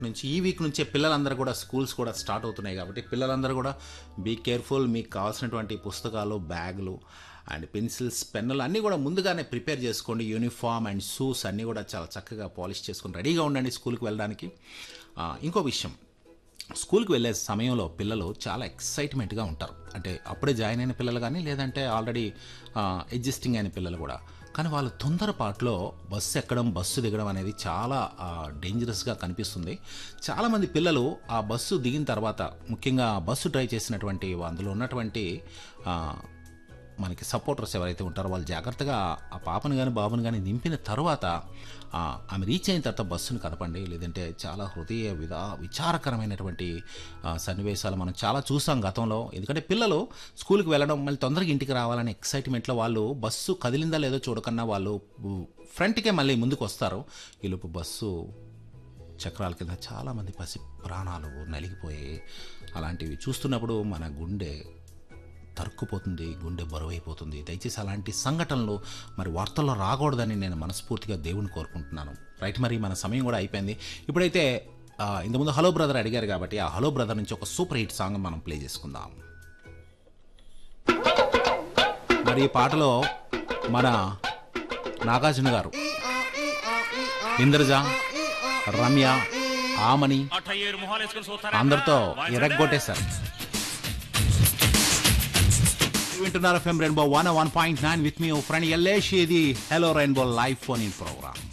నుంచి ఈ వీక్ నుంచే పిల్లలందరూ కూడా స్కూల్స్ కూడా స్టార్ట్ అవుతున్నాయి కాబట్టి పిల్లలందరూ కూడా బీ కేర్ఫుల్ మీకు కావాల్సినటువంటి పుస్తకాలు బ్యాగులు అండ్ పెన్సిల్స్ పెన్నులు అన్నీ కూడా ముందుగానే ప్రిపేర్ చేసుకోండి యూనిఫామ్ అండ్ షూస్ అన్నీ కూడా చాలా చక్కగా పాలిష్ చేసుకొని రెడీగా ఉండండి స్కూల్కి వెళ్ళడానికి ఆ, ఇంకో విషయం స్కూల్కి వెళ్ళే సమయంలో పిల్లలు చాలా ఎక్సైట్మెంట్గా ఉంటారు అంటే అప్పుడే జాయిన్ అయిన పిల్లలు కానీ లేదంటే ఆల్రెడీ ఎగ్జిస్టింగ్ అయిన పిల్లలు కూడా కానీ వాళ్ళు తొందరపాటులో బస్సు ఎక్కడం బస్సు దిగడం అనేది చాలా డేంజరస్గా కనిపిస్తుంది చాలామంది పిల్లలు ఆ బస్సు దిగిన తర్వాత ముఖ్యంగా ఆ బస్సు డ్రైవ్ చేసినటువంటి అందులో ఉన్నటువంటి ఆ, మనకి సపోర్టర్స్ ఎవరైతే ఉంటారో వాళ్ళు జాగ్రత్తగా ఆ పాపను కానీ బాబుని కానీ నింపిన తర్వాత ఆ, ఆమె రీచ్ అయిన తర్వాత బస్సును కదపండి లేదంటే చాలా హృదయ విధా విచారకరమైనటువంటి ఆ, సన్నివేశాలు మనం చాలా చూసాం గతంలో ఎందుకంటే పిల్లలు స్కూల్కి వెళ్ళడం మళ్ళీ తొందరగా ఇంటికి రావాలనే ఎక్సైట్మెంట్లో వాళ్ళు బస్సు కదిలిందా లేదో చూడకన్నా వాళ్ళు ఫ్రంట్కే మళ్ళీ ముందుకు వస్తారు ఈలోపు బస్సు చక్రాల కింద చాలామంది పసి ప్రాణాలు నలిగిపోయాయి అలాంటివి చూస్తున్నప్పుడు మన గుండె తరుక్కుపోతుంది గుండె బరువైపోతుంది దయచేసి అలాంటి సంఘటనలు మరి వార్తల్లో రాకూడదని నేను మనస్ఫూర్తిగా దేవుని కోరుకుంటున్నాను రైట్ మరి మన సమయం కూడా అయిపోయింది ఇప్పుడైతే ఆ, ఇంతకుముందు హలో బ్రదర్ అడిగారు కాబట్టి ఆ హలో బ్రదర్ నుంచి ఒక సూపర్ హిట్ సాంగ్ మనం ప్లే చేసుకుందాం మరి ఈ పాటలో మన నాగార్జున గారు ఇంద్రజ రమ్య ఆమని అట్ట ఏడు మొహాలు వేసుకొని చూస్తారా అందరితో వాయించండి. ఎరగొట్టేశారు వింటున్నారు FM rainbow one one point nine with మీ ఫ్రెండ్ ఎల్లేష్ ఇది hello rainbow live phone in programme